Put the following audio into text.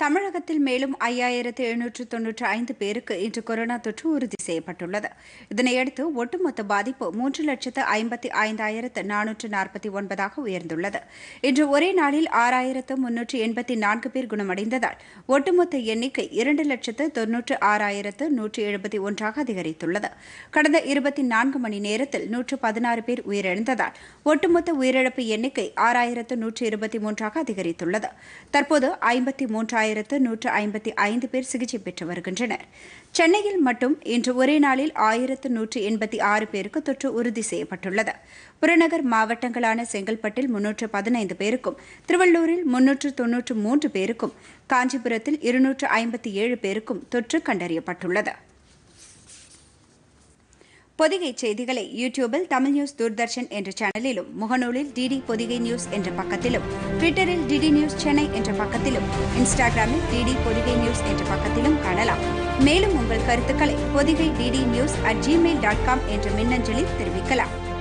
தமிழகத்தில் மேலும் ஐயாயிரத்து எழுநூற்று தொன்னூற்று ஐந்து பேருக்கு இன்று கொரோனா தொற்று உறுதி செய்யப்பட்டுள்ளது இதனையடுத்து ஒட்டுமொத்த பாதிப்பு மூன்று லட்சத்து ஐம்பத்தி ஐந்தாயிரத்து நானூற்று நாற்பத்தி ஒன்பதாக உயர்ந்துள்ளது இன்று ஒரே நாளில் ஆறாயிரத்து முன்னூற்று எண்பத்தி நான்கு பேர் குணமடைந்ததால் ஒட்டுமொத்த எண்ணிக்கை இரண்டு லட்சத்து தொன்னூற்று ஆறாயிரத்து நூற்று எழுபத்தி ஒன்றாக அதிகரித்துள்ளது கடந்த இருபத்தி நான்கு மணி நேரத்தில் நூற்று பதினாறு பேர் உயிரிழந்ததால் ஒட்டுமொத்த உயிரிழப்பு எண்ணிக்கை ஆறாயிரத்து நூற்று இருபத்தி மூன்றாக அதிகரித்துள்ளது தற்போது ஐம்பத்தி மூன்றாயிரத்து நூற்று ஐம்பத்தி ஐந்து பேர் சிகிச்சை பெற்று வருகின்றனர் சென்னையில் மட்டும் இன்று ஒரே நாளில் ஆயிரத்து நூற்று எண்பத்தி ஆறு பேருக்கு தொற்று உறுதி செய்யப்பட்டுள்ளது புறநகர் மாவட்டங்களான செங்கல்பட்டில் முன்னூற்று பதினைந்து பேருக்கும் திருவள்ளூரில் முன்னூற்று தொன்னூற்று மூன்று பேருக்கும் காஞ்சிபுரத்தில் இருநூற்று ஐம்பத்தி ஏழு பேருக்கும் தொற்று கண்டறியப்பட்டுள்ளது பொதிகை செய்திகளை யூடியூபில் தமிழ் நியூஸ் தூர்தர்ஷன் என்ற சேனலிலும் முகநூலில் டிடி பொதிகை நியூஸ் என்ற பக்கத்திலும் ட்விட்டரில் டிடி நியூஸ் சென்னை என்ற பக்கத்திலும் இன்ஸ்டாகிராமில் டிடி பொதிகை நியூஸ் என்ற பக்கத்திலும் காணலாம் மேலும் உங்கள் கருத்துக்களை Pothigai DD news at gmail dot com என்ற மின்னஞ்சலில் தெரிவிக்கலாம்